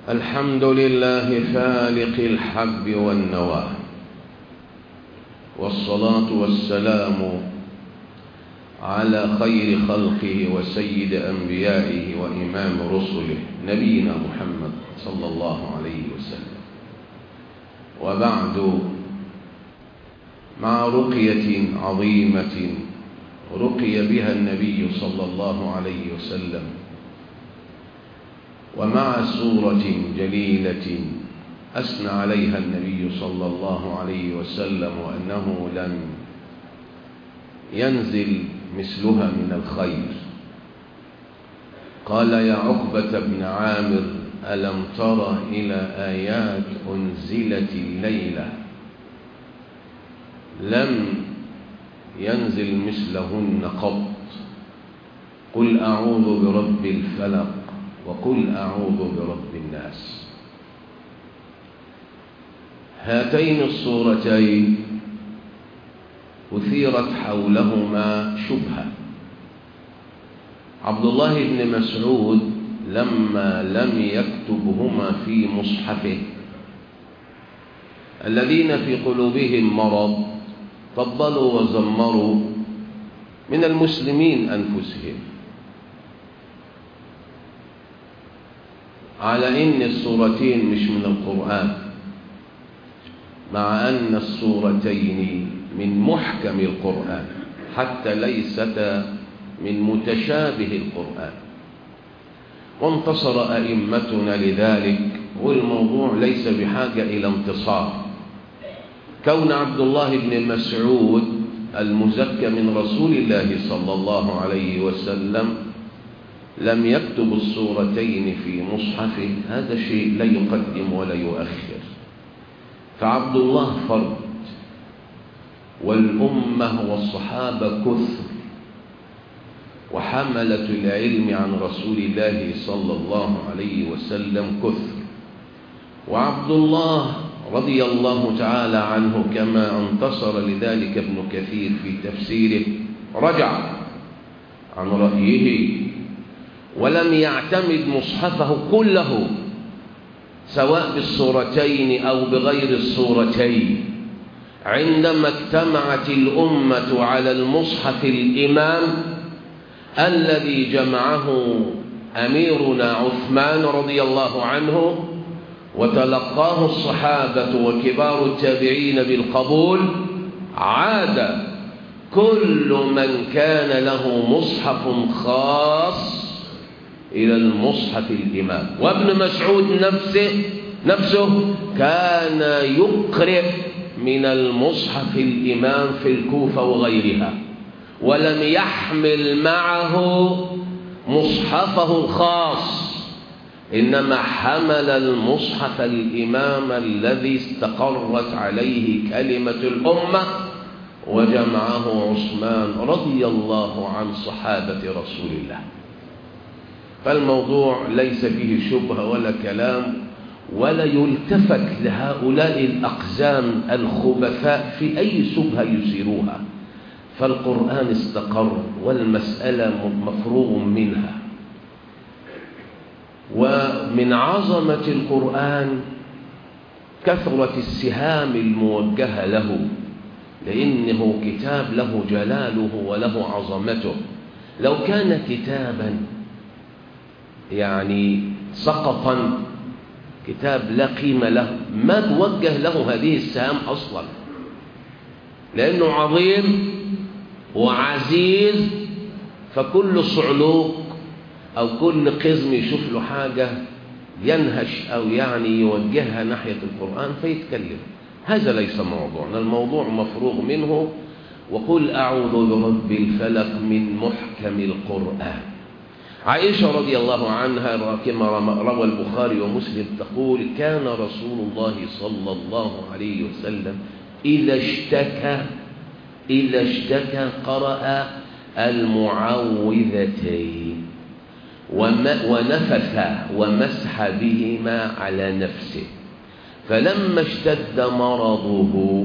الحمد لله فالق الحب والنوى والصلاة والسلام على خير خلقه وسيد أنبيائه وإمام رسله نبينا محمد صلى الله عليه وسلم وبعد مع رقية عظيمة رقي بها النبي صلى الله عليه وسلم ومع سورة جليلة أثنى عليها النبي صلى الله عليه وسلم وأنه لم ينزل مثلها من الخير قال يا عقبة بن عامر ألم تر إلى آيات أنزلت الليلة لم ينزل مثلهن قط قل أعوذ برب الفلق وقل أعوذ برب الناس هاتين الصورتين أثيرت حولهما شبهة عبد الله بن مسعود لما لم يكتبهما في مصحفه الذين في قلوبهم مرض فضلوا وزمروا من المسلمين أنفسهم على إن الصورتين مش من القرآن مع أن الصورتين من محكم القرآن حتى ليستا من متشابه القرآن وانتصر أئمتنا لذلك والموضوع ليس بحاجة إلى انتصار كون عبد الله بن مسعود المزكى من رسول الله صلى الله عليه وسلم لم يكتب الصورتين في مصحفه هذا شيء لا يقدم ولا يؤخر فعبد الله فرد والأمة والصحابة كثر وحملة العلم عن رسول الله صلى الله عليه وسلم كثر وعبد الله رضي الله تعالى عنه كما انتصر لذلك ابن كثير في تفسيره رجع عن رأيه ولم يعتمد مصحفه كله سواء بالصورتين أو بغير الصورتين عندما اجتمعت الأمة على المصحف الإمام الذي جمعه أميرنا عثمان رضي الله عنه وتلقاه الصحابة وكبار التابعين بالقبول عاد كل من كان له مصحف خاص إلى المصحف الإمام وابن مسعود نفسه نفسه كان يقرئ من المصحف الإمام في الكوفة وغيرها ولم يحمل معه مصحفه الخاص إنما حمل المصحف الإمام الذي استقرت عليه كلمة الأمة وجمعه عثمان رضي الله عن صحابة رسول الله فالموضوع ليس فيه شبهة ولا كلام ولا يلتفت لهؤلاء الأقزام الخبثاء في أي شبهة يسيروها فالقرآن استقر والمسألة مفروغ منها ومن عظمة القرآن كثرة السهام الموجهة له لأنه كتاب له جلاله وله عظمته لو كان كتابا يعني سقطا كتاب لا قيمة له ما توجه له هذه السهام أصلا لأنه عظيم وعزيز فكل صعلوك أو كل قزم يشوف له حاجة ينهش أو يعني يوجهها ناحية القرآن فيتكلم هذا ليس موضوعنا الموضوع مفروغ منه وقل أعوذ برب الفلق من محكم القرآن عائشة رضي الله عنها كما روى البخاري ومسلم تقول كان رسول الله صلى الله عليه وسلم إذا اشتكى إذا اشتكى قرأ المعوذتين ونفث ومسح بهما على نفسه فلما اشتد مرضه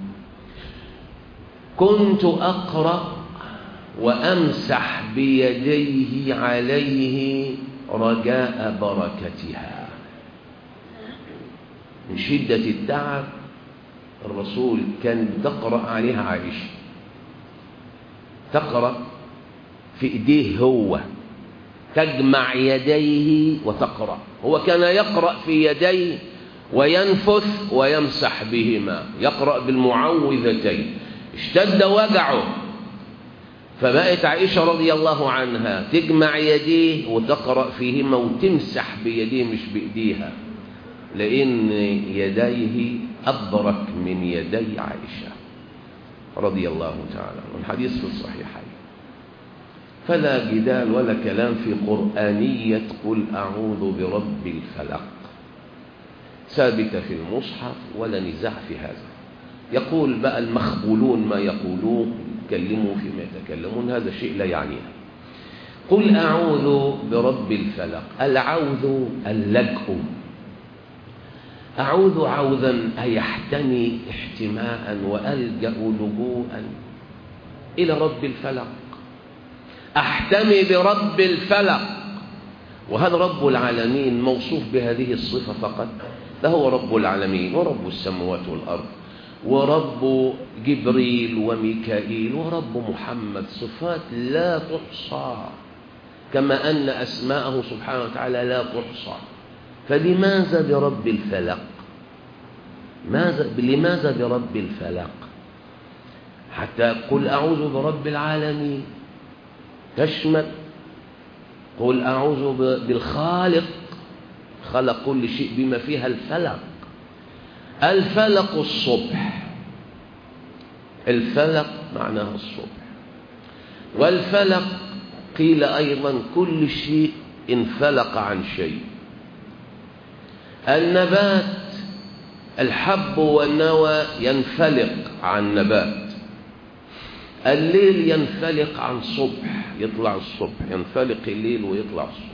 كنت أقرأ وأمسح بيديه عليه رجاء بركتها من شدة التعب الرسول كان بتقرأ عليها عائشة تقرأ في إيديه هو تجمع يديه وتقرأ هو كان يقرأ في يديه وينفث ويمسح بهما يقرأ بالمعوذتين اشتد وجعه فبقت عائشة رضي الله عنها تجمع يديه وتقرأ فيهما وتمسح بيديه مش بإيديها لأن يديه أبرك من يدي عائشة رضي الله تعالى الحديث في الصحيحين فلا جدال ولا كلام في قرآنية قل أعوذ برب الفلق ثابتة في المصحف ولا نزاع في هذا يقول بقى المخبولون ما يقولون يتكلموا فيما يتكلمون هذا شيء لا يعنينا قل أعوذ برب الفلق العوذ اللجء أعوذ عوذا أي احتمي احتماء وألجأ لجوءا إلى رب الفلق أحتمي برب الفلق وهذا رب العالمين موصوف بهذه الصفة فقط ده هو رب العالمين ورب السماوات والأرض ورب جبريل وميكائيل ورب محمد صفات لا تحصى كما أن أسماءه سبحانه وتعالى لا تحصى فلماذا برب الفلق ماذا لماذا برب الفلق حتى قل أعوذ برب العالمين تشمل قل أعوذ بالخالق خلق كل شيء بما فيها الفلق الفلق الصبح الفلق معناه الصبح والفلق قيل أيضا كل شيء انفلق عن شيء النبات الحب والنوى ينفلق عن نبات الليل ينفلق عن صبح يطلع الصبح ينفلق الليل ويطلع الصبح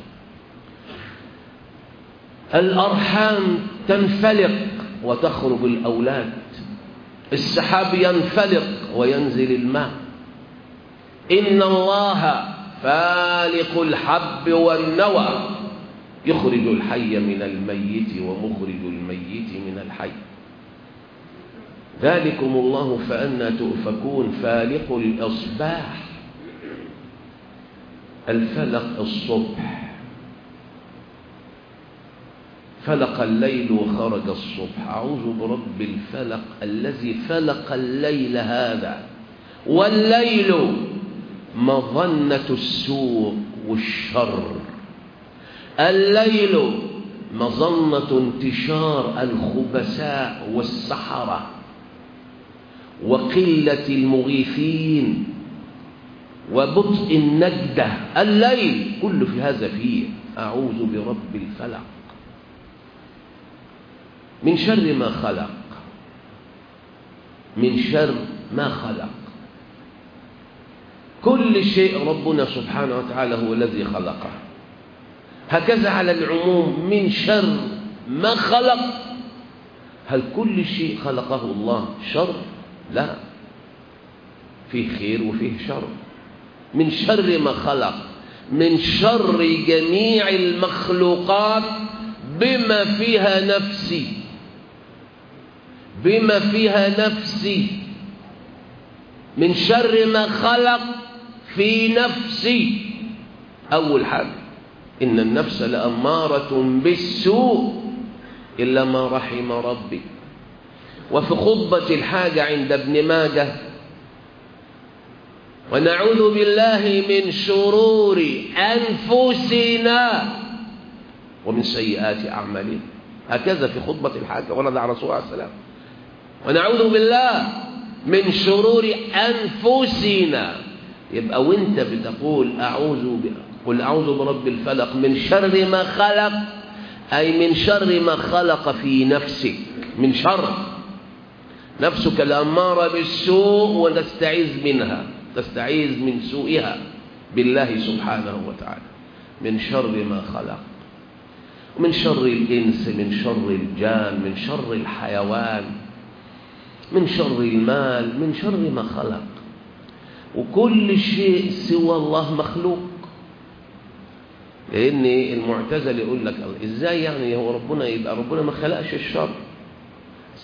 الأرحام تنفلق وتخرج الأولاد السحاب ينفلق وينزل الماء إن الله فالق الحب والنوى يخرج الحي من الميت ومخرج الميت من الحي ذلكم الله فأنا تؤفكون فالق الإصباح الفلق الصبح فلق الليل وخرج الصبح أعوذ برب الفلق الذي فلق الليل هذا والليل مظنة السوء والشر الليل مظنة انتشار الخبثاء والسحرة وقلة المغيثين وبطء النجدة الليل كل في هذا فيه أعوذ برب الفلق من شر ما خلق من شر ما خلق كل شيء ربنا سبحانه وتعالى هو الذي خلقه هكذا على العموم من شر ما خلق هل كل شيء خلقه الله شر لا فيه خير وفيه شر من شر ما خلق من شر جميع المخلوقات بما فيها نفسي بما فيها نفسي من شر ما خلق في نفسي أول حاجة إن النفس لأمارة بالسوء إلا ما رحم ربي وفي خطبة الحاجة عند ابن ماجه ونعوذ بالله من شرور أنفسنا ومن سيئات أعمالنا هكذا في خطبة الحاجة ورد على رسول الله عليه وسلم ونعوذ بالله من شرور أنفسنا يبقى وانت بتقول أعوذ ب... قل أعوذ برب الفلق من شر ما خلق أي من شر ما خلق في نفسك من شر نفسك الأمارة بالسوء ونستعيذ منها تستعيذ من سوءها بالله سبحانه وتعالى من شر ما خلق من شر الإنس من شر الجان من شر الحيوان من شر المال من شر ما خلق وكل شيء سوى الله مخلوق لأن المعتزل يقول لك ازاي يعني هو ربنا يبقى ربنا ما خلقش الشر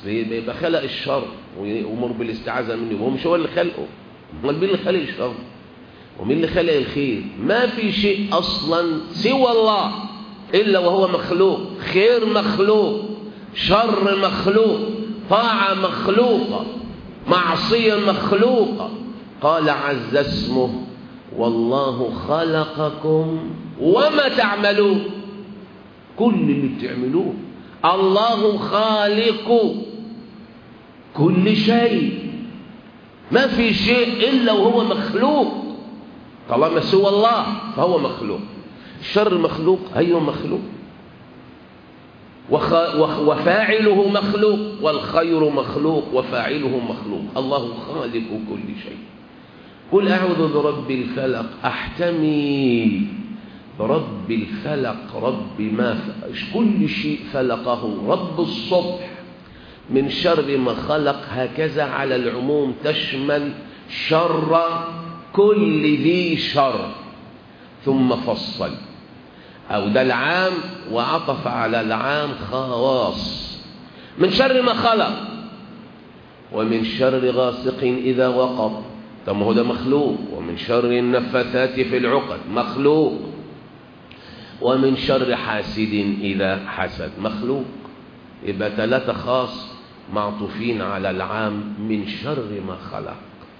يبقى خلق الشر ويأمر بالاستعاذة منه وهو مش هو اللي خلقه امال مين اللي خلق الشر ومين اللي خلق الخير ما في شيء أصلا سوى الله إلا وهو مخلوق خير مخلوق شر مخلوق طاعة مخلوقة معصية مخلوقة قال عز اسمه والله خلقكم وما تعملون كل اللي بتعملوه الله خالق كل شيء ما في شيء إلا وهو مخلوق طالما سوى الله فهو مخلوق الشر مخلوق أيوه مخلوق وخ... وخ... وفاعله مخلوق والخير مخلوق وفاعله مخلوق الله خالق كل شيء قل أعوذ برب الفلق أحتمي برب الفلق رب ما ف... كل شيء فلقه رب الصبح من شر ما خلق هكذا على العموم تشمل شر كل ذي شر ثم فصل أو ده العام وعطف على العام خواص من شر ما خلق ومن شر غاسق إذا وقب طب ما هو ده مخلوق ومن شر النفاثات في العقد مخلوق ومن شر حاسد إذا حسد مخلوق يبقى ثلاثة خاص معطوفين على العام من شر ما خلق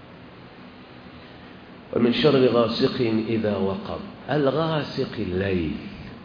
ومن شر غاسق إذا وقب الغاسق الليل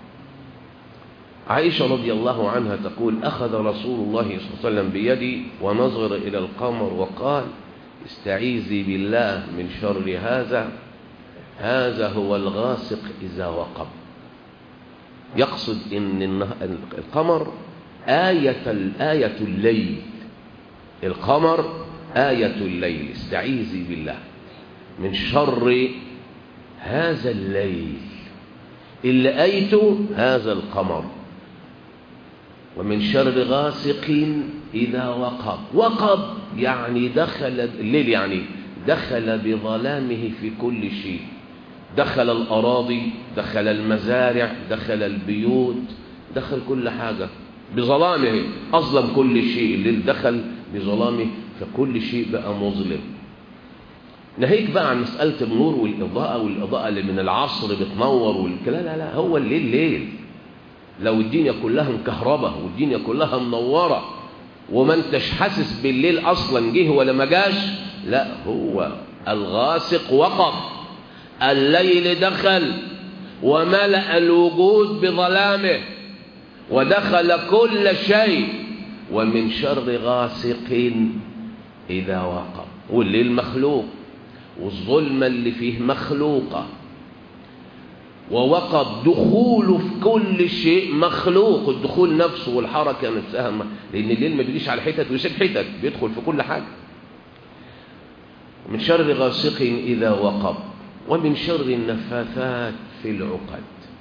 عائشة رضي الله عنها تقول أخذ رسول الله صلى الله عليه وسلم بيدي ونظر إلى القمر وقال استعيذي بالله من شر هذا هذا هو الغاسق إذا وقب يقصد إن القمر آية الآية الليل القمر آية الليل استعيذي بالله من شر هذا الليل اللي آيته هذا القمر ومن شر غاسق إذا وقب وقب يعني دخل الليل يعني دخل بظلامه في كل شيء دخل الأراضي دخل المزارع دخل البيوت دخل كل حاجة بظلامه أظلم كل شيء الليل دخل بظلامه فكل شيء بقى مظلم ناهيك بقى عن مسألة النور والإضاءة والإضاءة اللي من العصر بتنور والكلام لا لا هو الليل ليل لو الدنيا كلها مكهربة والدنيا كلها منورة وما انتش حاسس بالليل أصلا جه ولا ما جاش لا هو الغاسق وقف الليل دخل وملأ الوجود بظلامه ودخل كل شيء ومن شر غاسق إذا وقب والليل مخلوق والظلمة اللي فيه مخلوقة ووقب دخوله في كل شيء مخلوق الدخول نفسه والحركة نفسها لأن الليل ما بيجيش على حتت ويسيب حتت بيدخل في كل حاجة من شر غاسق إذا وقب ومن شر النفاثات في العقد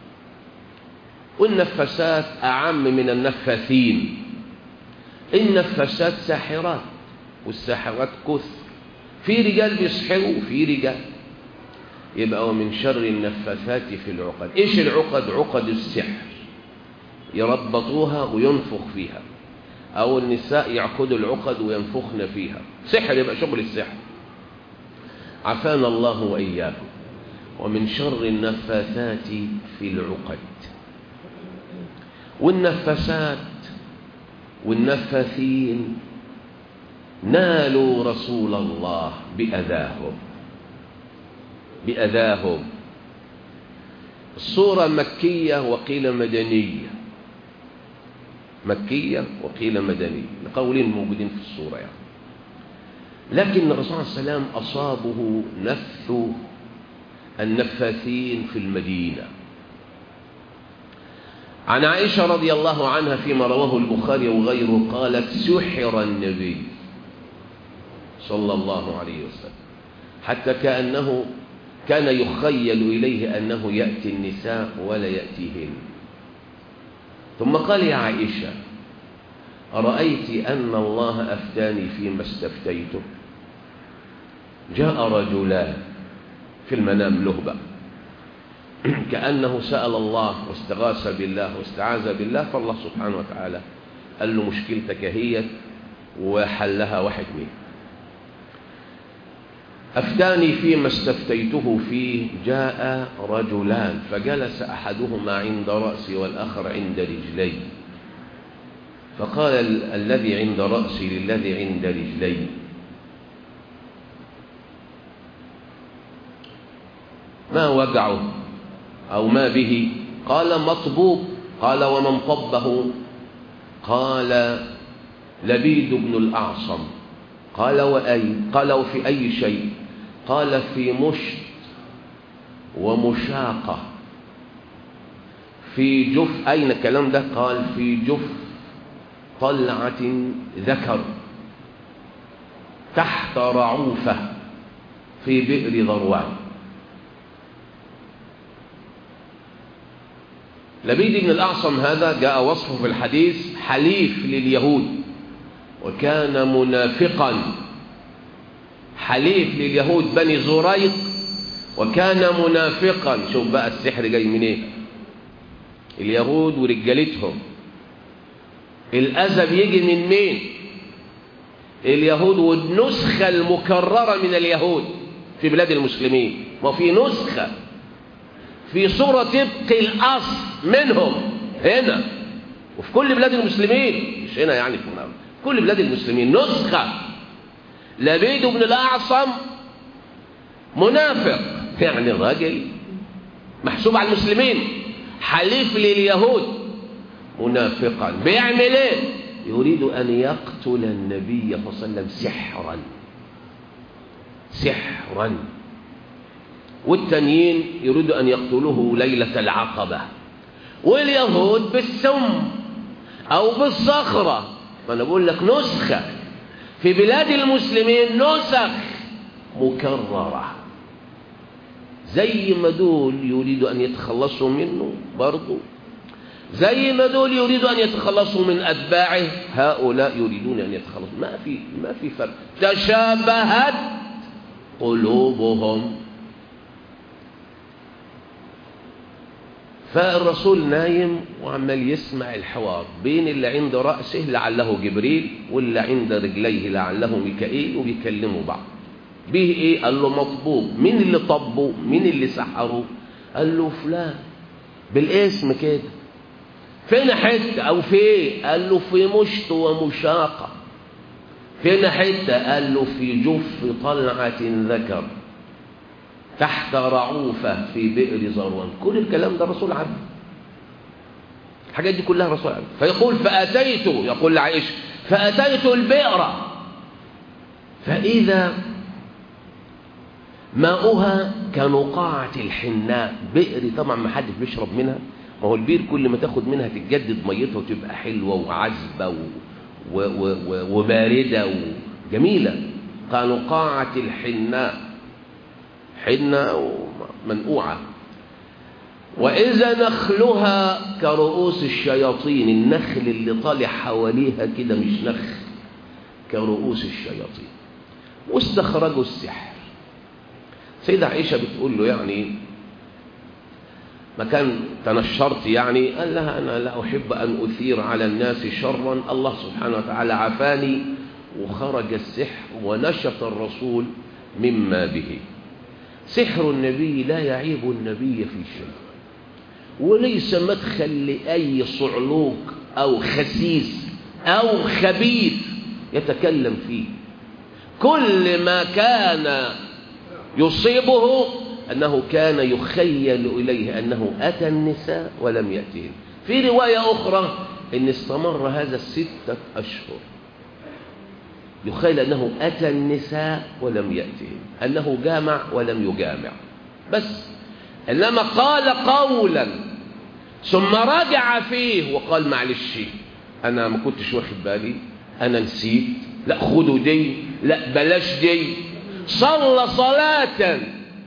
والنفاسات أعم من النفاثين النفاسات ساحرات والساحرات كثر في رجال بيسحروا وفي رجال يبقى ومن شر النفاثات في العقد ايش العقد عقد السحر يربطوها وينفخ فيها او النساء يعقدوا العقد وينفخن فيها سحر يبقى شغل السحر عافانا الله واياكم ومن شر النفاثات في العقد والنفاسات والنفاثين نالوا رسول الله بأذاهم بأذاهم الصورة مكية وقيل مدنية مكية وقيل مدنية لقولين موجودين في الصورة يعني لكن الرسول صلى الله عليه وسلم أصابه نفث النفاثين في المدينة عن عائشة رضي الله عنها فيما رواه البخاري وغيره قالت سحر النبي صلى الله عليه وسلم حتى كأنه كان يخيل إليه أنه يأتي النساء ولا يأتيهن ثم قال يا عائشة أرأيت أن الله أفتاني فيما استفتيته جاء رجلان في المنام لهبة كأنه سأل الله واستغاث بالله واستعاذ بالله فالله سبحانه وتعالى قال له مشكلتك هي وحلها واحد مين أفتاني فيما استفتيته فيه جاء رجلان فجلس أحدهما عند رأسي والآخر عند رجلي فقال ال الذي عند رأسي للذي عند رجلي ما وجعه أو ما به قال مطبوب قال ومن طبه قال لبيد بن الأعصم قال وأي قال وفي أي شيء قال في مشت ومشاقة في جف أين الكلام ده قال في جف طلعة ذكر تحت رعوفة في بئر ذروان لبيد بن الأعصم هذا جاء وصفه في الحديث حليف لليهود وكان منافقا حليف لليهود بني زريق وكان منافقا شوف بقى السحر جاي منين إيه؟ اليهود ورجالتهم الأذى بيجي من مين اليهود والنسخة المكررة من اليهود في بلاد المسلمين وفي نسخة في صورة طبق الأصل منهم هنا وفي كل بلاد المسلمين مش هنا يعني في كل بلاد المسلمين نسخة لبيد بن الأعصم منافق يعني الراجل محسوب على المسلمين حليف لليهود منافقا بيعمل ايه يريد أن يقتل النبي صلى الله عليه وسلم سحرا سحرا والتانيين يريدوا أن يقتلوه ليلة العقبة واليهود بالسم أو بالصخرة ما أنا بقول لك نسخة في بلاد المسلمين نسخ مكررة زي ما دول يريدوا أن يتخلصوا منه برضو زي ما دول يريدوا أن يتخلصوا من أتباعه هؤلاء يريدون أن يتخلصوا ما في ما في فرق تشابهت قلوبهم فالرسول نايم وعمال يسمع الحوار بين اللي عند رأسه لعله جبريل واللي عند رجليه لعله ميكائيل وبيكلموا بعض به ايه قال له مطبوب مين اللي طبه مين اللي سحره قال له فلان بالاسم كده فين حته او في ايه قال له في مشط ومشاقه فين حته قال له في جف طلعه ذكر تحت رعوفة في بئر زروان كل الكلام ده الرسول عارفه الحاجات دي كلها الرسول عارفه فيقول فأتيت يقول لعائشة فأتيت البئر فإذا ماؤها كنقاعة الحناء بئر طبعا ما حدش بيشرب منها ما هو البير كل ما تاخد منها تتجدد ميتها وتبقى حلوة وعذبة و... و... و... وباردة وجميلة كنقاعة الحناء حنة ومنقوعة وإذا نخلها كرؤوس الشياطين النخل اللي طالع حواليها كده مش نخل كرؤوس الشياطين واستخرجوا السحر سيدة عائشة بتقول له يعني ما كان تنشرت يعني قال لها أنا لا أحب أن أثير على الناس شرا الله سبحانه وتعالى عافاني وخرج السحر ونشط الرسول مما به سحر النبي لا يعيب النبي في شيء وليس مدخل لأي صعلوك أو خسيس أو خبيث يتكلم فيه كل ما كان يصيبه أنه كان يخيل إليه أنه أتى النساء ولم يأتين في رواية أخرى أن استمر هذا ستة أشهر يخيل أنه أتى النساء ولم يأتهم أنه جامع ولم يجامع بس إنما قال قولا ثم رجع فيه وقال معلش أنا ما كنتش واخد بالي أنا نسيت لا خدوا دي لا بلاش دي صلى صلاة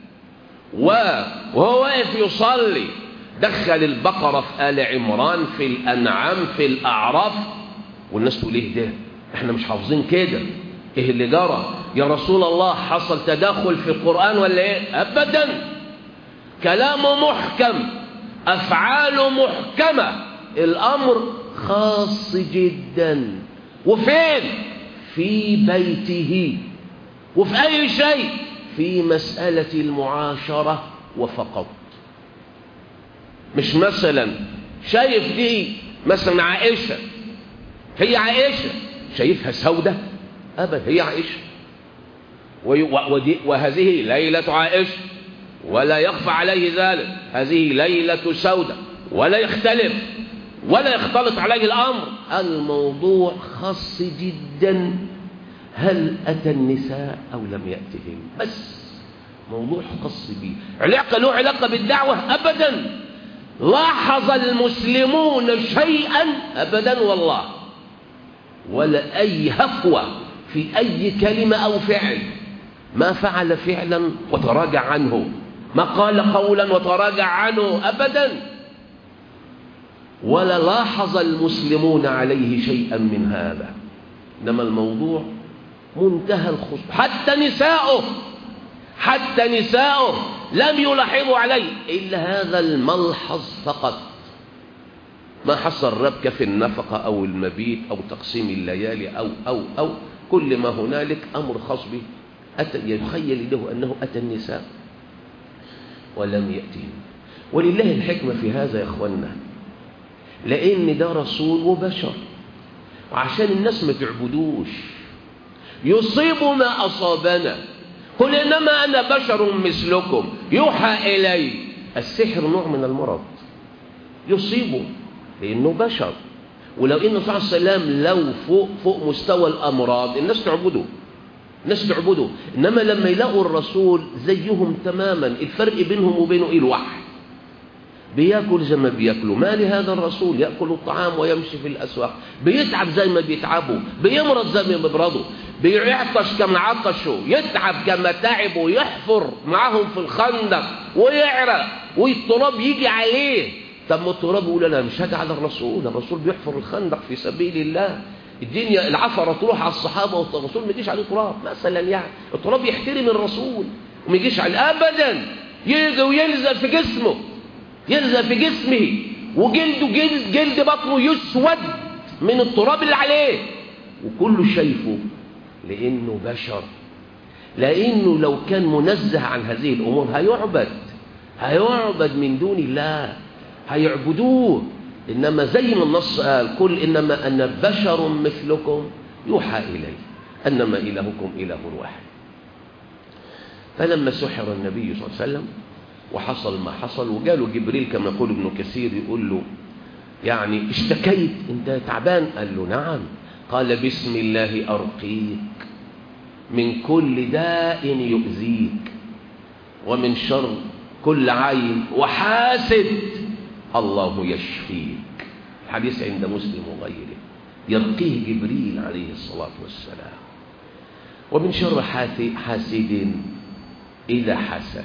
وهو واقف يصلي دخل البقرة في آل عمران في الأنعام في الأعراف والناس تقول إيه ده احنا مش حافظين كده ايه اللي جرى يا رسول الله حصل تدخل في القرآن ولا ايه ابدا كلامه محكم افعاله محكمة الامر خاص جدا وفين في بيته وفي أي شيء في مسألة المعاشرة وفقط مش مثلا شايف دي مثلا عائشة هي عائشة شايفها سودة أبدا هي عائشة وهذه ليلة عائشة ولا يخفى عليه ذلك هذه ليلة سودة ولا يختلف ولا يختلط عليه الأمر الموضوع خاص جدا هل أتى النساء أو لم يأتهم بس موضوع خاص به علاقة له علاقة بالدعوة أبدا لاحظ المسلمون شيئا أبدا والله ولا أي هفوة في أي كلمة أو فعل ما فعل فعلا وتراجع عنه ما قال قولا وتراجع عنه أبدا ولا لاحظ المسلمون عليه شيئا من هذا إنما الموضوع منتهى الخصوص حتى نساؤه حتى نساؤه لم يلاحظوا عليه إلا هذا الملحظ فقط ما حصل ربك في النفقة أو المبيت أو تقسيم الليالي أو أو أو كل ما هنالك أمر خاص به أتى يتخيل له أنه أتى النساء ولم يأتهم ولله الحكمة في هذا يا أخوانا لأن ده رسول وبشر وعشان الناس ما تعبدوش يصيب ما أصابنا قل إنما أنا بشر مثلكم يوحى إلي السحر نوع من المرض يصيبه لأنه بشر ولو إن صلى الله عليه وسلم لو فوق فوق مستوى الأمراض الناس تعبده الناس تعبده إنما لما يلاقوا الرسول زيهم تماما الفرق بينهم وبينه إيه الوحي بياكل زي ما بياكلوا ما لهذا الرسول ياكل الطعام ويمشي في الاسواق بيتعب زي ما بيتعبوا بيمرض زي ما بيمرضوا بيعطش كما عطشوا يتعب كما تعبوا يحفر معاهم في الخندق ويعرق والتراب يجي عليه طب ما التراب يقول انا مش هاجي على الرسول الرسول بيحفر الخندق في سبيل الله الدنيا العفره تروح على الصحابه والرسول ما يجيش عليه تراب مثلا يعني التراب يحترم الرسول وما يجيش عليه ابدا يجي ويلزق في جسمه يلزق في جسمه وجلده جلد, جلد بطنه يسود من التراب اللي عليه وكله شايفه لانه بشر لانه لو كان منزه عن هذه الامور هيعبد هيعبد من دون الله هيعبدوه انما زي ما النص قال قل انما انا بشر مثلكم يوحى الي انما الهكم اله واحد فلما سحر النبي صلى الله عليه وسلم وحصل ما حصل وجاله جبريل كما يقول ابن كثير يقول له يعني اشتكيت انت تعبان قال له نعم قال بسم الله أرقيك من كل داء يؤذيك ومن شر كل عين وحاسد الله يشفيك الحديث عند مسلم وغيره يرقيه جبريل عليه الصلاة والسلام ومن شر حاسد إذا حسد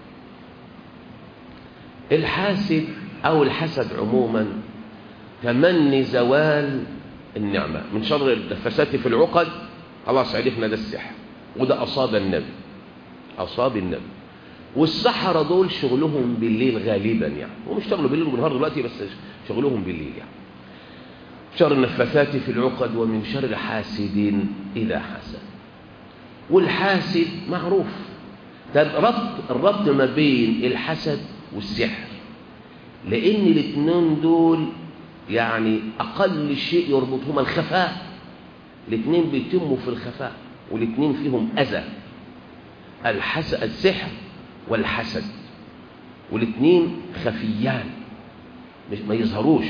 الحاسد أو الحسد عموما تمني زوال النعمة من شر الفساد في العقد خلاص عرفنا ده السحر وده أصاب النبي أصاب النبي والسحرة دول شغلهم بالليل غالبا يعني هم اشتغلوا بالليل والنهار دلوقتي بس شغلهم بالليل يعني شر النفاثات في العقد ومن شر حاسد إذا حسد والحاسد معروف طب ربط الربط ما بين الحسد والسحر لأن الاثنين دول يعني أقل شيء يربطهما الخفاء الاثنين بيتموا في الخفاء والاثنين فيهم أذى الحسد السحر والحسد والاثنين خفيان مش ما يظهروش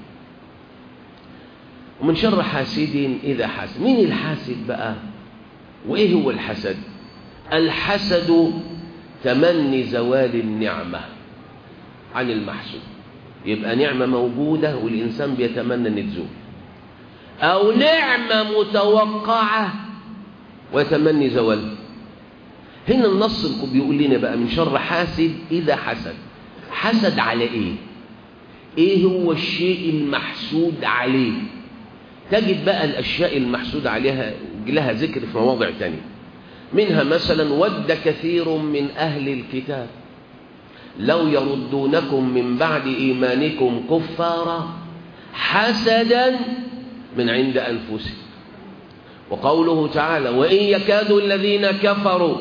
ومن شر حاسد إذا حسد مين الحاسد بقى وإيه هو الحسد الحسد تمني زوال النعمة عن المحسود يبقى نعمة موجودة والإنسان بيتمنى أن تزول أو نعمة متوقعة ويتمني زوالها هنا النص بيقول لنا بقى من شر حاسد إذا حسد حسد على إيه إيه هو الشيء المحسود عليه تجد بقى الأشياء المحسود عليها لها ذكر في مواضع تانية منها مثلا ود كثير من أهل الكتاب لو يردونكم من بعد إيمانكم كفارا حسدا من عند أنفسهم وقوله تعالى وإن يكاد الذين كفروا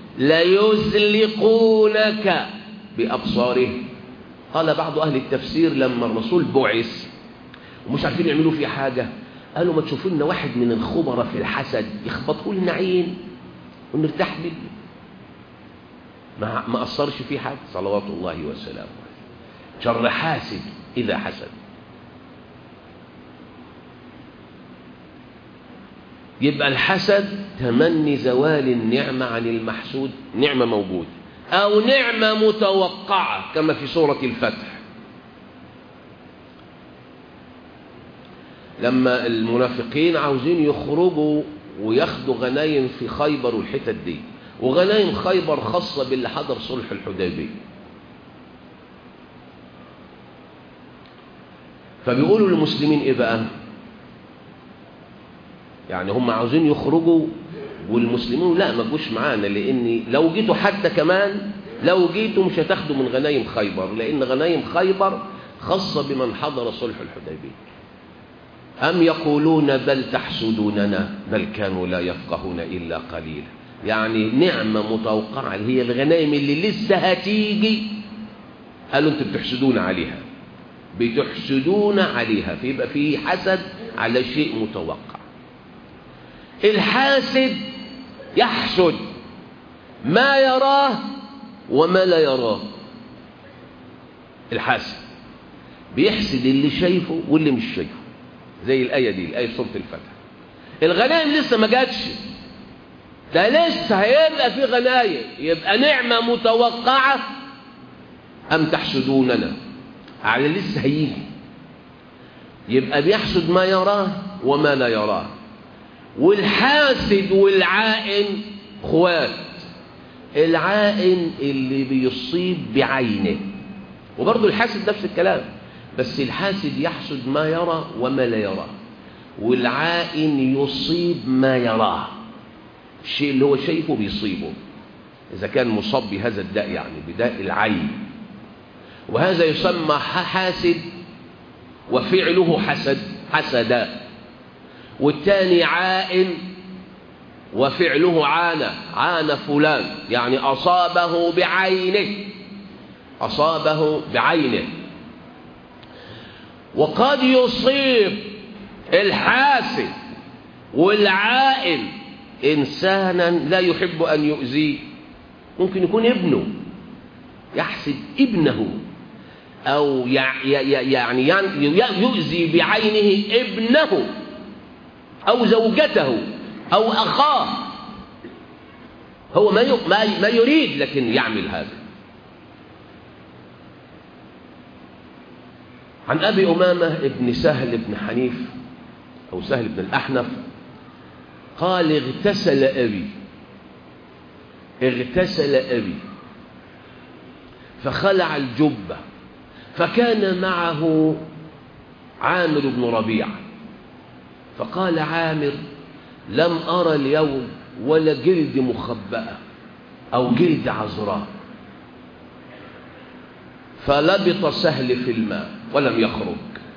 ليزلقونك بأبصارهم قال بعض أهل التفسير لما الرسول بعث ومش عارفين يعملوا فيه حاجة قالوا ما تشوفوا لنا واحد من الخبراء في الحسد يخبطه لنا عين ونرتاح منه ما ما أثرش فيه حاجة صلوات الله وسلامه شر حاسد إذا حسد يبقى الحسد تمني زوال النعمة عن المحسود نعمة موجودة أو نعمة متوقعة كما في سورة الفتح لما المنافقين عاوزين يخرجوا وياخدوا غنايم في خيبر والحتت دي وغنايم خيبر خاصة باللي حضر صلح الحديبية فبيقولوا للمسلمين ايه بقى يعني هم عاوزين يخرجوا والمسلمين لا ما تجوش معانا لان لو جيتوا حتى كمان لو جيتوا مش هتاخدوا من غنايم خيبر لان غنايم خيبر خاصة بمن حضر صلح الحديبية أم يقولون بل تحسدوننا بل كانوا لا يفقهون إلا قليلا يعني نعمة متوقعة اللي هي الغنائم اللي لسه هتيجي قالوا انتوا بتحسدون عليها بتحسدون عليها فيبقى في حسد على شيء متوقع الحاسد يحسد ما يراه وما لا يراه الحاسد بيحسد اللي شايفه واللي مش شايفه زي الآية دي الآية سورة الفتح الغنائم لسه ما جاتش ده لسه هيبقى في غنايم يبقى نعمة متوقعة أم تحسدوننا على لسه هيجي يبقى بيحسد ما يراه وما لا يراه والحاسد والعائن اخوات العائن اللي بيصيب بعينه وبرضه الحاسد نفس الكلام بس الحاسد يحسد ما يرى وما لا يرى والعائن يصيب ما يراه الشيء اللي هو شايفه بيصيبه إذا كان مصاب بهذا الداء يعني بداء العين وهذا يسمى حاسد وفعله حسد حسدا والثاني عائن وفعله عانى عانى فلان يعني أصابه بعينه أصابه بعينه وقد يصيب الحاسد والعائن إنسانا لا يحب أن يؤذيه ممكن يكون ابنه يحسد ابنه أو يعني يؤذي بعينه ابنه أو زوجته أو أخاه هو ما يريد لكن يعمل هذا عن أبي أمامة ابن سهل بن حنيف أو سهل بن الأحنف قال اغتسل أبي اغتسل أبي فخلع الجبة فكان معه عامر بن ربيعة فقال عامر لم أرى اليوم ولا جلد مخبأة أو جلد عذراء فلبط سهل في الماء ولم يخرج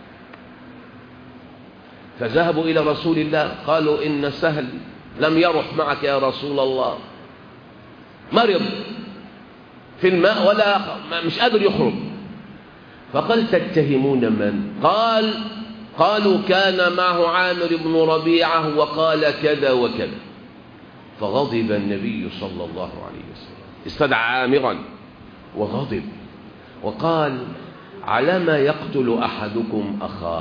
فذهبوا إلى رسول الله قالوا إن سهل لم يرح معك يا رسول الله مرض في الماء ولا مش قادر يخرج فقال تتهمون من قال قالوا كان معه عامر بن ربيعة وقال كذا وكذا فغضب النبي صلى الله عليه وسلم استدعى عامرا وغضب وقال على ما يقتل أحدكم أخاه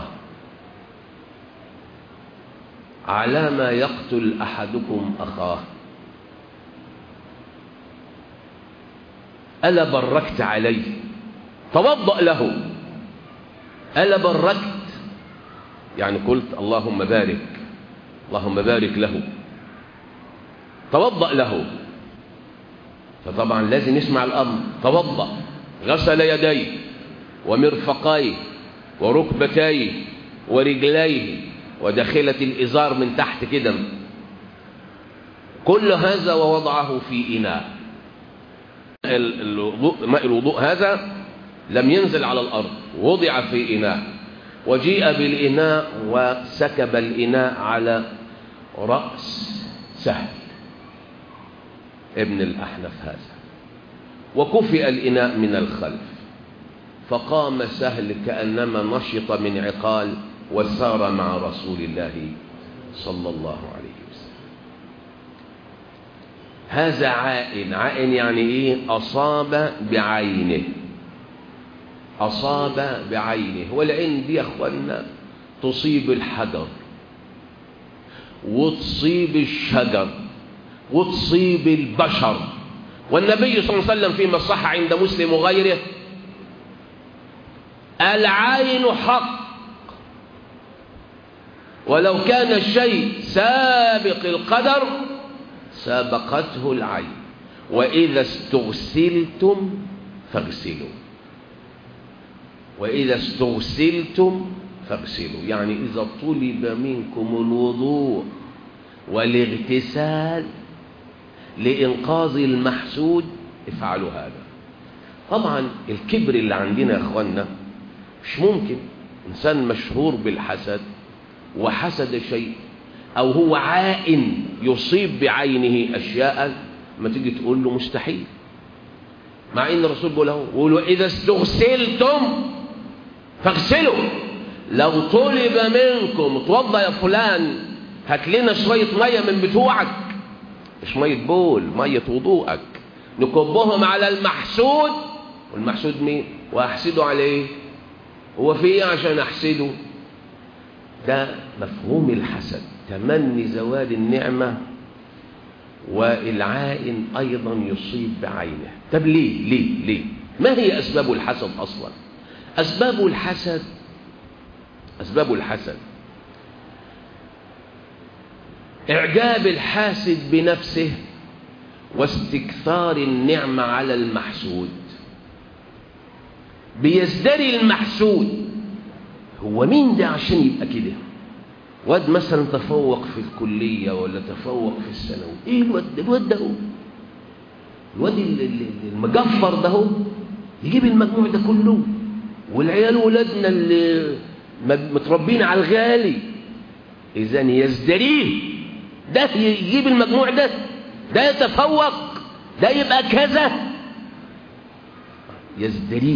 على ما يقتل أحدكم أخاه ألا بركت عليه توضأ له ألا بركت يعني قلت اللهم بارك اللهم بارك له توضأ له فطبعا لازم يسمع الأمر توضأ غسل يديه ومرفقيه وركبتيه ورجليه وداخلة الإزار من تحت كده كل هذا ووضعه في إناء الوضوء ماء الوضوء هذا لم ينزل على الأرض وضع في إناء وجيء بالإناء وسكب الإناء على رأس سهل ابن الأحنف هذا وكفئ الإناء من الخلف فقام سهل كأنما نشط من عقال وسار مع رسول الله صلى الله عليه وسلم هذا عائن عائن يعني ايه أصاب بعينه أصاب بعينه والعين دي يا أخوانا تصيب الحجر وتصيب الشجر وتصيب البشر والنبي صلى الله عليه وسلم فيما صح عند مسلم وغيره العين حق ولو كان الشيء سابق القدر سابقته العين وإذا استغسلتم فاغسلوا وإذا استغسلتم فاغسلوا يعني إذا طلب منكم الوضوء والاغتسال لإنقاذ المحسود افعلوا هذا طبعا الكبر اللي عندنا يا اخوانا مش ممكن انسان مشهور بالحسد وحسد شيء او هو عائن يصيب بعينه اشياء ما تيجي تقول له مستحيل مع ان الرسول بيقول له بيقول اذا استغسلتم فاغسلوا لو طلب منكم اتوضى يا فلان هات لنا شويه ميه من بتوعك مش ميه بول ميه وضوءك نكبهم على المحسود والمحسود مين واحسده على ايه هو في ايه عشان احسده ده مفهوم الحسد تمني زوال النعمه والعائن ايضا يصيب بعينه طب ليه ليه ليه ما هي اسباب الحسد اصلا اسباب الحسد اسباب الحسد إعجاب الحاسد بنفسه واستكثار النعمة على المحسود بيزدري المحسود هو مين ده عشان يبقى كده واد مثلا تفوق في الكلية ولا تفوق في الثانوي ايه الواد ده الواد ده هو الواد المجفر ده هو يجيب المجموع ده كله والعيال ولادنا اللي متربين على الغالي اذا يزدريه ده يجيب المجموع ده ده يتفوق ده يبقى كذا يزدريه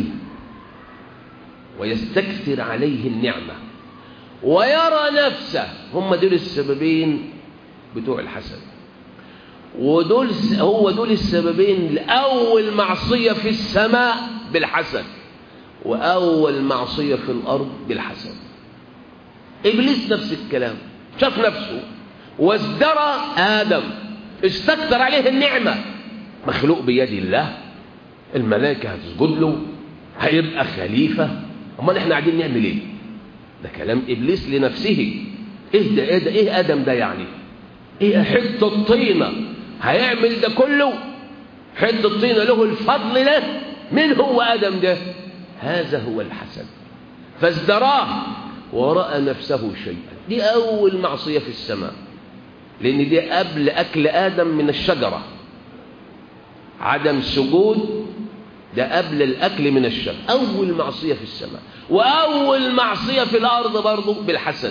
ويستكثر عليه النعمة ويرى نفسه هم دول السببين بتوع الحسد ودول هو دول السببين لأول معصية في السماء بالحسد وأول معصية في الأرض بالحسد إبليس نفس الكلام شاف نفسه وازدرى آدم استكثر عليه النعمة مخلوق بيد الله الملائكة هتسجد له هيبقى خليفة امال احنا قاعدين نعمل ايه ده كلام ابليس لنفسه ايه ده ايه ده ايه ادم ده يعني ايه حته طينه هيعمل ده كله حته طينه له الفضل ده من هو ادم ده هذا هو الحسد فازدراه ورأى نفسه شيئا دي أول معصية في السماء لأن دي قبل أكل آدم من الشجرة عدم سجود ده قبل الأكل من الشجرة أول معصية في السماء وأول معصية في الأرض برضه بالحسد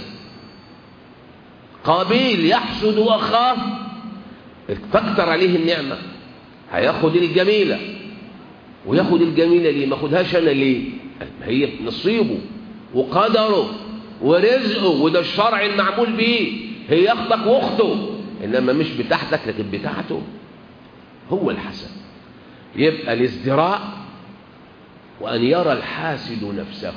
قابيل يحسد أخاه تكتر عليه النعمة هياخد الجميلة وياخد الجميلة ليه ما خدهاش أنا ليه ما هي نصيبه وقدره ورزقه وده الشرع المعمول بيه هي اختك واخته انما مش بتاعتك لكن بتاعته هو الحسد يبقى الازدراء وان يرى الحاسد نفسه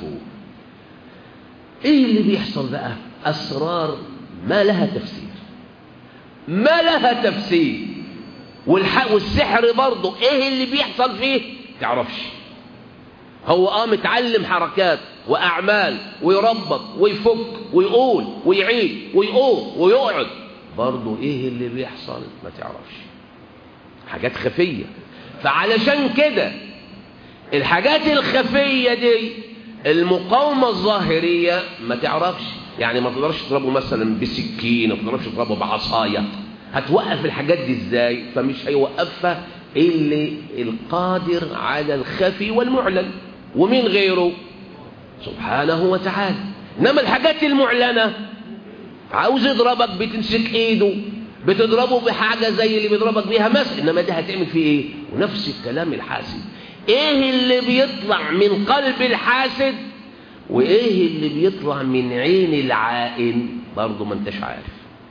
ايه اللي بيحصل بقى اسرار ما لها تفسير ما لها تفسير والح... والسحر برضه ايه اللي بيحصل فيه تعرفش هو اه متعلم حركات واعمال ويربط ويفك ويقول ويعيد ويقوم ويقعد برضه ايه اللي بيحصل ما تعرفش حاجات خفيه فعلشان كده الحاجات الخفيه دي المقاومه الظاهريه ما تعرفش يعني ما تقدرش تضربه مثلا بسكين ما تقدرش تضربه بعصايه هتوقف الحاجات دي ازاي فمش هيوقفها الا القادر على الخفي والمعلن ومين غيره سبحانه وتعالى انما الحاجات المعلنه عاوز يضربك بتمسك ايده بتضربه بحاجة زي اللي بيضربك بيها مثلا انما دي هتعمل فيه ايه ونفس الكلام الحاسد ايه اللي بيطلع من قلب الحاسد وايه اللي بيطلع من عين العائن برضه ما انتش عارف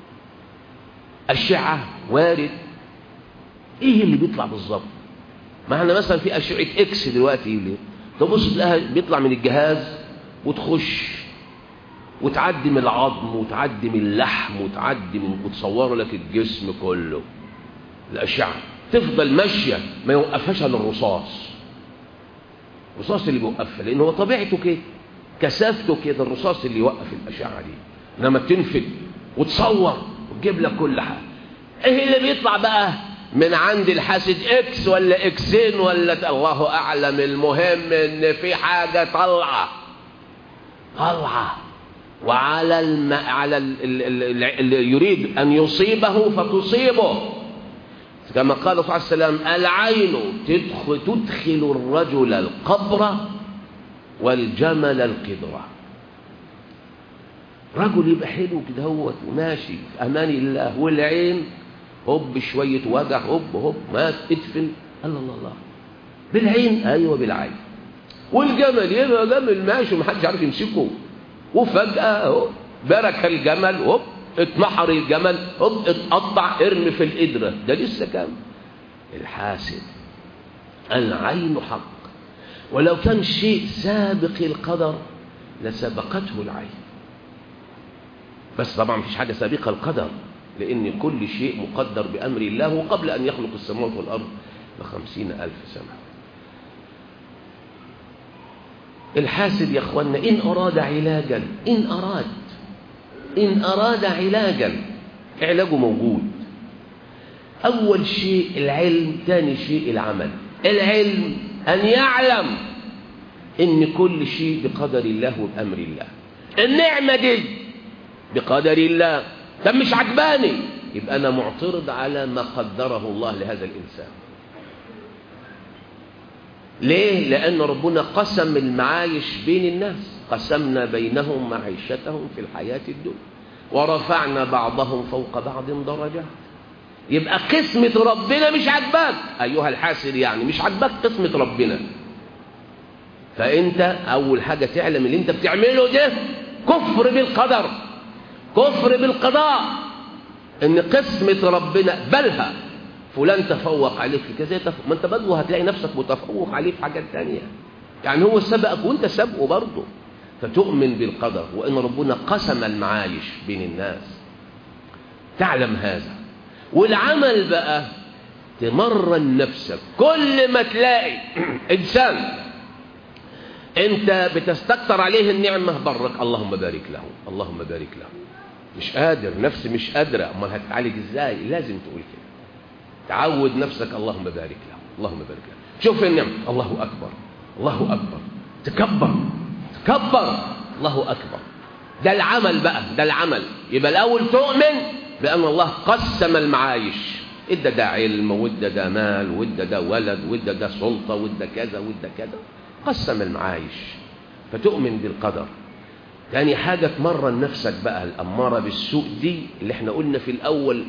أشعة وارد ايه اللي بيطلع بالظبط ما احنا مثلا في أشعة اكس دلوقتي اللي تبص تلاقيها بيطلع من الجهاز وتخش وتعدي من العظم وتعدي من اللحم وتعدي من وتصور لك الجسم كله الأشعة تفضل ماشية ما يوقفهاش الا الرصاص الرصاص اللي بيوقفها لأن هو طبيعته كده كثافته كده الرصاص اللي يوقف الأشعة دي انما تنفد وتصور وتجيب لك كل حاجة ايه اللي بيطلع بقى من عند الحاسد اكس ولا اكسين ولا الله اعلم المهم ان في حاجة طالعة طالعة وعلى الم... على اللي يريد ان يصيبه فتصيبه كما قال صلى الله عليه وسلم العين تدخل, تدخل الرجل القبر والجمل القدرة رجل يبقى حلو كده هو وماشي في امان الله والعين هوب شوية وجع هوب هوب مات ادفن الله الله الله بالعين ايوه بالعين والجمل يبقى جمل ماشي ومحدش عارف يمسكه وفجأة اهو برك الجمل هوب اتمحر الجمل هوب اتقطع ارمي في القدرة ده لسه كام الحاسد العين حق ولو كان شيء سابق القدر لسبقته العين بس طبعا مفيش حاجة سابقة القدر لأن كل شيء مقدر بأمر الله وقبل أن يخلق السماوات والأرض بخمسين ألف سنة الحاسد يا أخوانا إن أراد علاجا إن أراد إن أراد علاجا علاجه موجود أول شيء العلم ثاني شيء العمل العلم أن يعلم إن كل شيء بقدر الله وبأمر الله النعمة دي بقدر الله طب مش عجباني يبقى أنا معترض على ما قدره الله لهذا الإنسان ليه؟ لأن ربنا قسم المعايش بين الناس قسمنا بينهم معيشتهم في الحياة الدنيا ورفعنا بعضهم فوق بعض درجات يبقى قسمة ربنا مش عجباك أيها الحاسد يعني مش عجباك قسمة ربنا فأنت أول حاجة تعلم اللي أنت بتعمله ده كفر بالقدر كفر بالقضاء ان قسمة ربنا بلها فلان تفوق عليك في كذا تفوق. ما انت برضه هتلاقي نفسك متفوق عليه في حاجات تانية يعني هو سبقك وانت سبقه برضه فتؤمن بالقدر وان ربنا قسم المعايش بين الناس تعلم هذا والعمل بقى تمرن نفسك كل ما تلاقي انسان انت بتستكتر عليه النعمة برك اللهم بارك له اللهم بارك له مش قادر نفسي مش قادرة امال هتتعالج ازاي لازم تقول كده تعود نفسك اللهم بارك له اللهم بارك له شوف النعمة الله اكبر الله اكبر تكبر تكبر الله اكبر ده العمل بقى ده العمل يبقى الاول تؤمن بان الله قسم المعايش ادى ده علم وادى ده مال وادى ده ولد وادى ده سلطة وادى كذا وادى كذا قسم المعايش فتؤمن بالقدر تاني حاجة تمرن نفسك بقى الأمارة بالسوء دي اللي احنا قلنا في الأول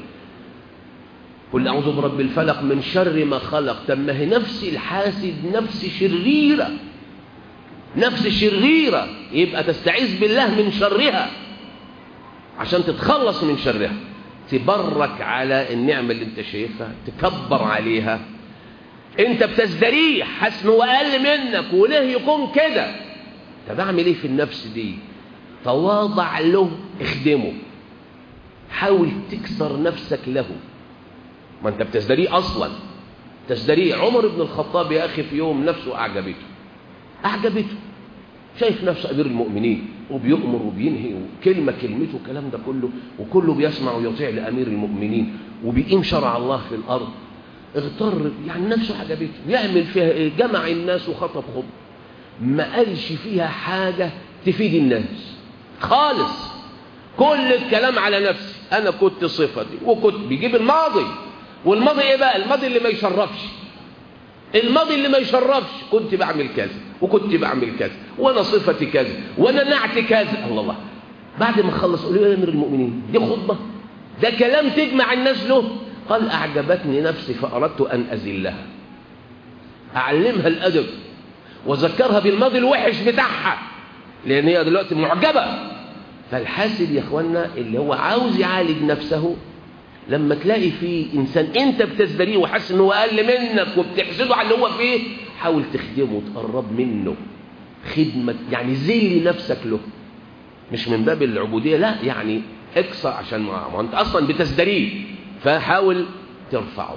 قل أعوذ برب الفلق من شر ما خلق طب ما هي نفس الحاسد نفس شريرة نفس شريرة يبقى تستعيذ بالله من شرها عشان تتخلص من شرها تبرك على النعمة اللي انت شايفها تكبر عليها انت بتزدريه حاسس انه اقل منك وليه يكون كده طب اعمل ايه في النفس دي تواضع له اخدمه حاول تكسر نفسك له ما انت بتزدريه اصلا تزدريه عمر بن الخطاب يا اخي في يوم نفسه اعجبته اعجبته شايف نفسه امير المؤمنين وبيؤمر وبينهي وكلمه كلمته الكلام ده كله وكله بيسمع ويطيع لامير المؤمنين وبيقيم شرع الله في الارض اغتر يعني نفسه عجبته يعمل فيها ايه جمع الناس وخطب خطب ما قالش فيها حاجة تفيد الناس خالص كل الكلام على نفسي انا كنت صفتي وكنت بيجيب الماضي والماضي ايه بقى الماضي اللي ما يشرفش الماضي اللي ما يشرفش كنت بعمل كذا وكنت بعمل كذا وانا صفتي كذا وانا نعت كذا الله الله بعد ما خلص قولوا يا امير المؤمنين دي خطبه ده كلام تجمع الناس له قال اعجبتني نفسي فاردت ان اذلها اعلمها الادب واذكرها بالماضي الوحش بتاعها لان هي دلوقتي معجبه فالحاسد يا اخوانا اللي هو عاوز يعالج نفسه لما تلاقي فيه انسان انت بتزدريه وحاسس ان هو اقل منك وبتحسده على اللي هو فيه حاول تخدمه وتقرب منه خدمه يعني ذل نفسك له مش من باب العبوديه لا يعني اقصى عشان ما انت اصلا بتزدريه فحاول ترفعه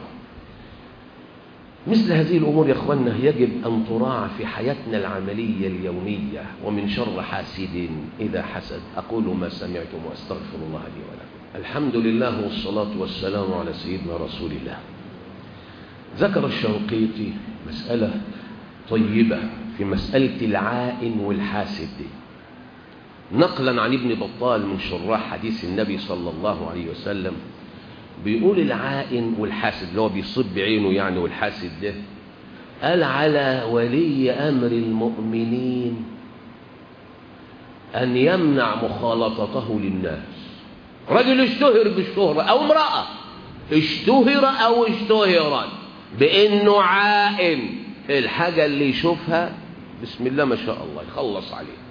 مثل هذه الأمور يا أخوانا يجب أن تراعى في حياتنا العملية اليومية ومن شر حاسد إذا حسد أقول ما سمعتم وأستغفر الله لي ولكم الحمد لله والصلاة والسلام على سيدنا رسول الله ذكر الشوقيطي مسألة طيبة في مسألة العائن والحاسد دي نقلا عن ابن بطال من شراح حديث النبي صلى الله عليه وسلم بيقول العائن والحاسد اللي هو بيصب بعينه يعني والحاسد ده قال على ولي أمر المؤمنين أن يمنع مخالطته للناس رجل اشتهر بالشهرة أو امرأة اشتهر أو اشتهرت بأنه عائن الحاجة اللي يشوفها بسم الله ما شاء الله يخلص عليه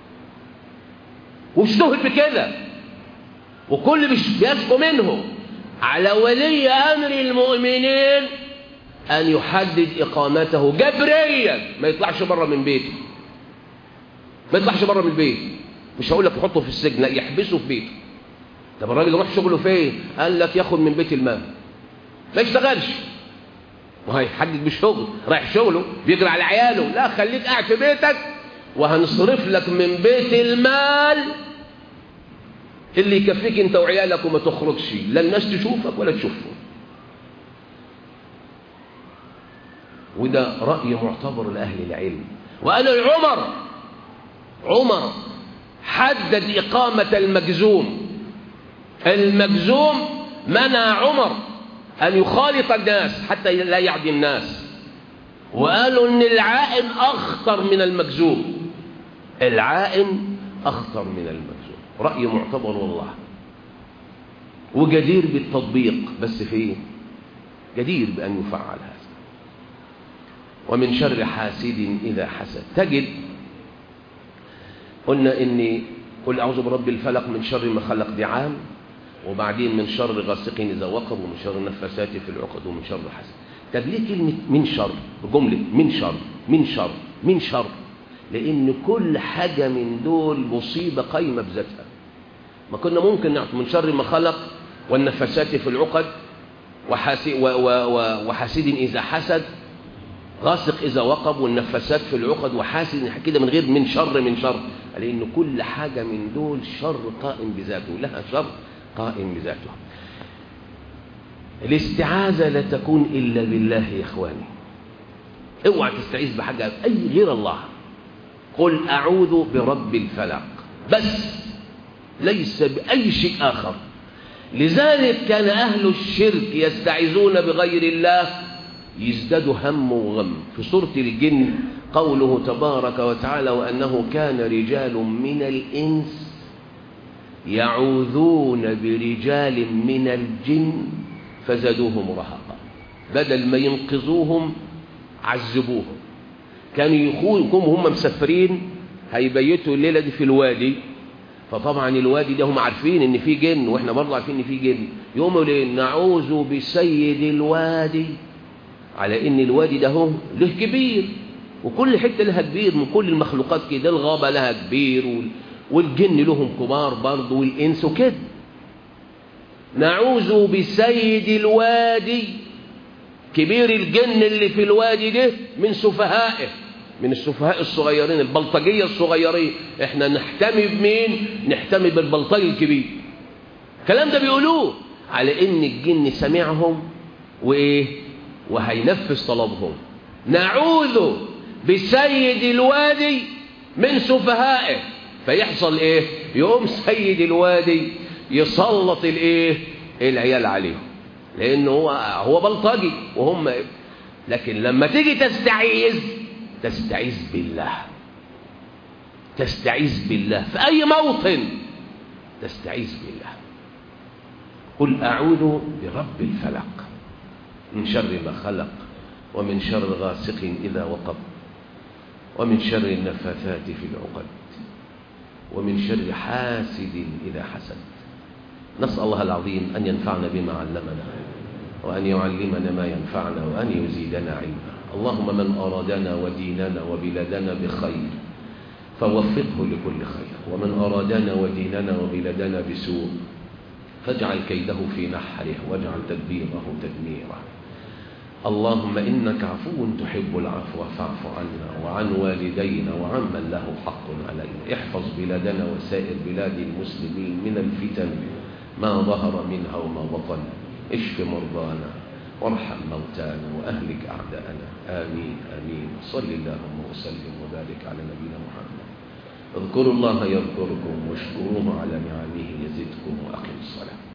واشتهر بكده وكل مش بيشكو منه على ولي أمر المؤمنين أن يحدد إقامته جبريا ما يطلعش بره من بيته ما يطلعش بره من البيت مش هقول لك يحطه في السجن لا يحبسه في بيته طب الراجل يروح شغله فين قال لك ياخد من بيت المال ما يشتغلش وهيحدد بالشغل رايح شغله بيجري على عياله لا خليك قاعد في بيتك وهنصرف لك من بيت المال اللي يكفيك انت وعيالك وما تخرجش لا الناس تشوفك ولا تشوفهم وده رأي معتبر لأهل العلم وقال عمر عمر حدد إقامة المجزوم المجزوم منع عمر أن يخالط الناس حتى لا يعدي الناس وقالوا أن العائن أخطر من المجزوم العائن أخطر من المجزوم رأي معتبر والله وجدير بالتطبيق بس فيه جدير بأن يفعل هذا ومن شر حاسد إذا حسد تجد قلنا إني قل أعوذ برب الفلق من شر ما خلق دي عام وبعدين من شر غاسق إذا وقب ومن شر النفاسات في العقد ومن شر حسد طب ليه كلمة من شر بجملة من شر من شر من شر لأن كل حاجة من دول مصيبة قايمة بذاتها ما كنا ممكن نعطي من شر ما خلق والنفاسات في العقد وحاسد, وحاسد إذا حسد غاسق إذا وقب والنفاسات في العقد وحاسد كده من غير من شر من شر لأن كل حاجة من دول شر قائم بذاته لها شر قائم بذاته الاستعاذة لا تكون إلا بالله يا إخواني اوعى تستعيذ بحاجة أي غير الله قل أعوذ برب الفلق بس ليس بأي شيء آخر لذلك كان أهل الشرك يستعيذون بغير الله يزداد هم وغم في سورة الجن قوله تبارك وتعالى وأنه كان رجال من الإنس يعوذون برجال من الجن فزادوهم رهقا بدل ما ينقذوهم عذبوهم كانوا يكونوا هم مسافرين هيبيتوا الليلة دي في الوادي فطبعا الوادي ده هم عارفين ان في جن واحنا برضه عارفين ان في جن يقوموا ليه نعوذ بسيد الوادي على ان الوادي ده هو له كبير وكل حته لها كبير من كل المخلوقات كده الغابه لها كبير والجن لهم كبار برضه والانس وكده نعوذ بسيد الوادي كبير الجن اللي في الوادي ده من سفهائه من السفهاء الصغيرين البلطجيه الصغيرين احنا نحتمي بمين نحتمي بالبلطجي الكبير الكلام ده بيقولوه على ان الجن سمعهم وايه وهينفذ طلبهم نعوذ بسيد الوادي من سفهائه فيحصل ايه يقوم سيد الوادي يسلط الايه العيال عليهم لانه هو هو بلطجي وهم لكن لما تيجي تستعيذ تستعيذ بالله تستعيذ بالله في اي موطن تستعيذ بالله قل أعوذ برب الفلق من شر ما خلق ومن شر غاسق إذا وقب ومن شر النفاثات في العقد ومن شر حاسد إذا حسد نسأل الله العظيم أن ينفعنا بما علمنا وأن يعلمنا ما ينفعنا وأن يزيدنا علما اللهم من أرادنا وديننا وبلادنا بخير فوفقه لكل خير ومن أرادنا وديننا وبلادنا بسوء فاجعل كيده في نحره واجعل تدبيره تدميره اللهم إنك عفو تحب العفو فاعف عنا وعن والدينا وعن من له حق علينا احفظ بلادنا وسائر بلاد المسلمين من الفتن ما ظهر منها وما بطن اشف مرضانا وارحم موتانا وأهلك أعداءنا آمين آمين صل اللهم وسلم وبارك على نبينا محمد اذكروا الله يذكركم واشكروه على نعمه يزدكم وأقم الصلاة